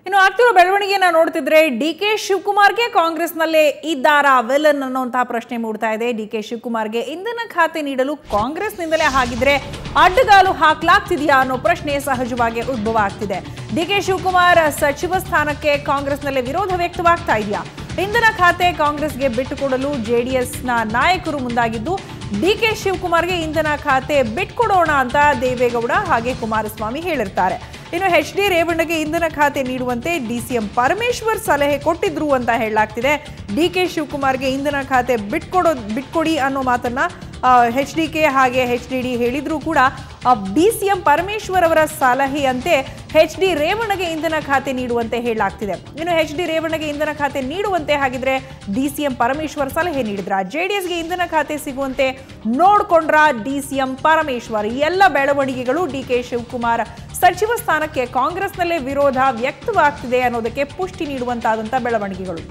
ಇನ್ನು ಆಗ್ತಿರೋ ಬೆಳವಣಿಗೆಯನ್ನ ನೋಡ್ತಿದ್ರೆ ಡಿ ಕೆ ಶಿವಕುಮಾರ್ಗೆ ಕಾಂಗ್ರೆಸ್ನಲ್ಲೇ ಇದ್ದಾರಾ ವಿಲನ್ ಅನ್ನುವಂತಹ ಪ್ರಶ್ನೆ ಮೂಡ್ತಾ ಇದೆ ಡಿ ಕೆ ಶಿವಕುಮಾರ್ಗೆ ಇಂಧನ ಖಾತೆ ನೀಡಲು ಕಾಂಗ್ರೆಸ್ನಿಂದಲೇ ಹಾಗಿದ್ರೆ ಅಡ್ಡಗಾಲು ಹಾಕ್ಲಾಗ್ತಿದೆಯಾ ಅನ್ನೋ ಪ್ರಶ್ನೆ ಸಹಜವಾಗಿ ಉದ್ಭವ ಆಗ್ತಿದೆ ಡಿ ಕೆ ಶಿವಕುಮಾರ್ ಸಚಿವ ಸ್ಥಾನಕ್ಕೆ ಕಾಂಗ್ರೆಸ್ನಲ್ಲೇ ವಿರೋಧ ವ್ಯಕ್ತವಾಗ್ತಾ ಇದೆಯಾ ಇಂಧನ ಖಾತೆ ಕಾಂಗ್ರೆಸ್ಗೆ ಬಿಟ್ಟುಕೊಡಲು ಜೆಡಿಎಸ್ನ ನಾಯಕರು ಮುಂದಾಗಿದ್ದು ಡಿ ಕೆ ಶಿವಕುಮಾರ್ಗೆ ಇಂಧನ ಖಾತೆ ಬಿಟ್ಕೊಡೋಣ ಅಂತ ದೇವೇಗೌಡ ಹಾಗೆ ಕುಮಾರಸ್ವಾಮಿ ಹೇಳಿರ್ತಾರೆ ಇನ್ನು ಎಚ್ ಡಿ ರೇವಣ್ಣಗೆ ಇಂಧನ ಖಾತೆ ನೀಡುವಂತೆ ಡಿಸಿಎಂ ಪರಮೇಶ್ವರ್ ಸಲಹೆ ಕೊಟ್ಟಿದ್ರು ಅಂತ ಹೇಳಲಾಗ್ತಿದೆ ಡಿ ಕೆ ಶಿವಕುಮಾರ್ಗೆ ಇಂಧನ ಖಾತೆ ಬಿಟ್ಕೊಡೋ ಬಿಟ್ಕೊಡಿ ಅನ್ನೋ ಮಾತನ್ನ ಎಚ್ ಡಿ ಕೆ ಹಾಗೆ ಎಚ್ ಡಿ ಡಿ ಹೇಳಿದ್ರು ಕೂಡ ಡಿ ಸಿ ಎಂ ಪರಮೇಶ್ವರ್ ಅವರ ಸಲಹೆಯಂತೆ ಎಚ್ ಡಿ ರೇವಣ್ಣಗೆ ಇಂಧನ ಖಾತೆ ನೀಡುವಂತೆ ಹೇಳಲಾಗ್ತಿದೆ ಇನ್ನು ಎಚ್ ಡಿ ರೇವಣ್ಣಗೆ ಇಂಧನ ಖಾತೆ ನೀಡುವಂತೆ ಹಾಗಿದ್ರೆ ಡಿ ಸಿ ಎಂ ಪರಮೇಶ್ವರ್ ಸಲಹೆ ನೀಡಿದ್ರ ಜೆಡಿಎಸ್ಗೆ ಇಂಧನ ಖಾತೆ ಸಿಗುವಂತೆ ನೋಡ್ಕೊಂಡ್ರ ಡಿ ಸಿ ಎಂ ಪರಮೇಶ್ವರ್ ಈ ಎಲ್ಲ ಬೆಳವಣಿಗೆಗಳು ಡಿ ಕೆ ಶಿವಕುಮಾರ್ ಸಚಿವ ಸ್ಥಾನಕ್ಕೆ ಕಾಂಗ್ರೆಸ್ನಲ್ಲೇ ವಿರೋಧ ವ್ಯಕ್ತವಾಗ್ತಿದೆ ಅನ್ನೋದಕ್ಕೆ ಪುಷ್ಟಿ ನೀಡುವಂತಾದಂಥ ಬೆಳವಣಿಗೆಗಳು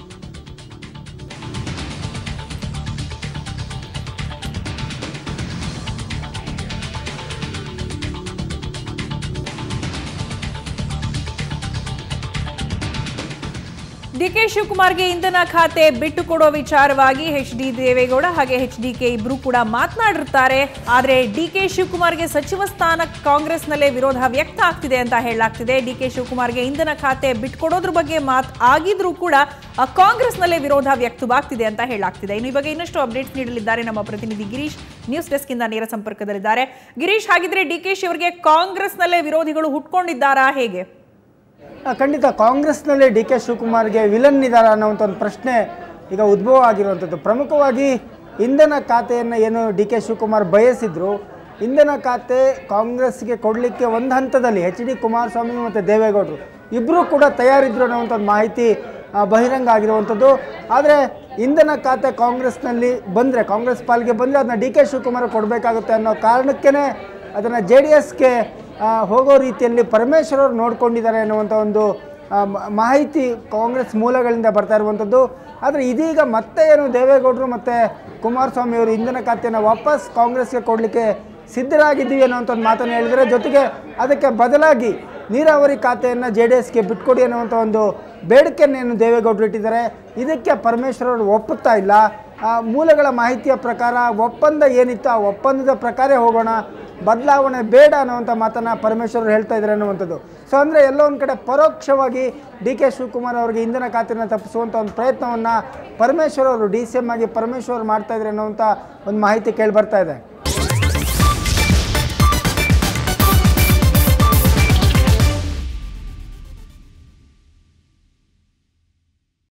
ಡಿ ಕೆ ಶಿವಕುಮಾರ್ಗೆ ಇಂಧನ ಖಾತೆ ಬಿಟ್ಟು ಕೊಡೋ ವಿಚಾರವಾಗಿ ಎಚ್ ಡಿ ದೇವೇಗೌಡ ಹಾಗೆ ಎಚ್ ಡಿ ಕೆ ಇಬ್ರು ಕೂಡ ಮಾತನಾಡಿರ್ತಾರೆ ಆದರೆ ಡಿ ಕೆ ಶಿವಕುಮಾರ್ಗೆ ಸಚಿವ ಸ್ಥಾನ ಕಾಂಗ್ರೆಸ್ನಲ್ಲೇ ವಿರೋಧ ವ್ಯಕ್ತ ಆಗ್ತಿದೆ ಅಂತ ಹೇಳಲಾಗ್ತಿದೆ ಡಿ ಕೆ ಶಿವಕುಮಾರ್ಗೆ ಇಂಧನ ಖಾತೆ ಬಿಟ್ಕೊಡೋದ್ರ ಬಗ್ಗೆ ಮಾತ್ ಆಗಿದ್ರೂ ಕೂಡ ಆ, ಕಾಂಗ್ರೆಸ್ನಲ್ಲೇ ವಿರೋಧ ವ್ಯಕ್ತವಾಗ್ತಿದೆ ಅಂತ ಹೇಳಲಾಗ್ತಿದೆ ಇನ್ನು ಈ ಬಗ್ಗೆ ಇನ್ನಷ್ಟು ಅಪ್ಡೇಟ್ಸ್ ನೀಡಲಿದ್ದಾರೆ ನಮ್ಮ ಪ್ರತಿನಿಧಿ ಗಿರೀಶ್ ನ್ಯೂಸ್ ಡೆಸ್ಕ್ ಇಂದ ನೇರ ಸಂಪರ್ಕದಲ್ಲಿದ್ದಾರೆ ಗಿರೀಶ್ ಹಾಗಿದ್ರೆ ಡಿ ಕೆ ಶಿ ಅವರಿಗೆ ಕಾಂಗ್ರೆಸ್ನಲ್ಲೇ ವಿರೋಧಿಗಳು ಹುಟ್ಕೊಂಡಿದ್ದಾರಾ ಹೇಗೆ ಆ, ಖಂಡಿತ ಕಾಂಗ್ರೆಸ್ನಲ್ಲಿ ಡಿ ಕೆ ಶಿವಕುಮಾರ್ಗೆ ವಿಲನ್ ಇದ್ದಾರ ಅನ್ನೋಂಥ ಒಂದು ಪ್ರಶ್ನೆ ಈಗ ಉದ್ಭವ ಆಗಿರುವಂಥದ್ದು ಪ್ರಮುಖವಾಗಿ ಇಂಧನ ಖಾತೆಯನ್ನು ಏನು ಡಿ ಕೆ ಶಿವಕುಮಾರ್ ಬಯಸಿದ್ರು ಇಂಧನ ಖಾತೆ ಕಾಂಗ್ರೆಸ್ಗೆ ಕೊಡಲಿಕ್ಕೆ ಒಂದು ಹಂತದಲ್ಲಿ ಎಚ್ ಡಿ ಕುಮಾರಸ್ವಾಮಿ ಮತ್ತು ದೇವೇಗೌಡರು ಇಬ್ಬರೂ ಕೂಡ ತಯಾರಿದ್ರು ಅನ್ನೋವಂಥ ಒಂದು ಮಾಹಿತಿ ಆ, ಬಹಿರಂಗ ಆಗಿರುವಂಥದ್ದು ಆದರೆ ಇಂಧನ ಖಾತೆ ಕಾಂಗ್ರೆಸ್ನಲ್ಲಿ ಬಂದರೆ ಕಾಂಗ್ರೆಸ್ ಪಾಲಿಗೆ ಬಂದರೆ ಅದನ್ನ ಡಿ ಕೆ ಶಿವಕುಮಾರ್ ಕೊಡಬೇಕಾಗುತ್ತೆ ಅನ್ನೋ ಕಾರಣಕ್ಕೇ ಅದನ್ನು ಜೆ ಡಿ ಎಸ್ಗೆ ಹೋಗೋ ರೀತಿಯಲ್ಲಿ ಪರಮೇಶ್ವರ್ ಅವರು ನೋಡ್ಕೊಂಡಿದ್ದಾರೆ ಅನ್ನುವಂಥ ಒಂದು ಆ, ಮ- ಮಾಹಿತಿ ಕಾಂಗ್ರೆಸ್ ಮೂಲಗಳಿಂದ ಬರ್ತಾ ಇರುವಂಥದ್ದು ಆದರೆ ಇದೀಗ ಮತ್ತೆ ಏನು ದೇವೇಗೌಡರು ಮತ್ತು ಕುಮಾರಸ್ವಾಮಿ ಅವರು ಇಂಧನ ಖಾತೆಯನ್ನು ವಾಪಸ್ ಕಾಂಗ್ರೆಸ್ಗೆ ಕೊಡಲಿಕ್ಕೆ ಸಿದ್ಧರಾಗಿದ್ದೀವಿ ಅನ್ನೋಂಥ ಒಂದು ಮಾತನ್ನು ಹೇಳಿದರೆ ಜೊತೆಗೆ ಅದಕ್ಕೆ ಬದಲಾಗಿ ನೀರಾವರಿ ಖಾತೆಯನ್ನು ಜೆ ಡಿ ಎಸ್ಗೆ ಬಿಟ್ಕೊಡಿ ಅನ್ನುವಂಥ ಒಂದು ಬೇಡಿಕೆಯನ್ನು ದೇವೇಗೌಡರು ಇಟ್ಟಿದ್ದಾರೆ ಇದಕ್ಕೆ ಪರಮೇಶ್ವರ್ ಅವರು ಒಪ್ಪುತ್ತಾ ಇಲ್ಲ ಆ, ಮೂಲಗಳ ಮಾಹಿತಿಯ ಪ್ರಕಾರ ಒಪ್ಪಂದ ಏನಿತ್ತು ಆ ಒಪ್ಪಂದದ ಪ್ರಕಾರ ಹೋಗೋಣ ಬದಲಾವಣೆ ಬೇಡ ಅನ್ನುವಂಥ ಮಾತನ್ನು ಪರಮೇಶ್ವರ್ ಅವರು ಹೇಳ್ತಾ ಇದ್ದಾರೆ ಅನ್ನುವಂಥದ್ದು ಸೊ ಅಂದರೆ ಎಲ್ಲೋ ಒಂದು ಕಡೆ ಪರೋಕ್ಷವಾಗಿ ಡಿ ಕೆ ಶಿವಕುಮಾರ್ ಅವರಿಗೆ ಇಂಧನ ಖಾತೆಯನ್ನು ತಪ್ಪಿಸುವಂಥ ಒಂದು ಪ್ರಯತ್ನವನ್ನು ಪರಮೇಶ್ವರ್ ಅವರು ಡಿ ಸಿ ಎಮ್ ಆಗಿ ಪರಮೇಶ್ವರ್ ಮಾಡ್ತಾ ಇದ್ದಾರೆ ಅನ್ನುವಂಥ ಒಂದು ಮಾಹಿತಿ ಕೇಳಿ ಬರ್ತಾ ಇದೆ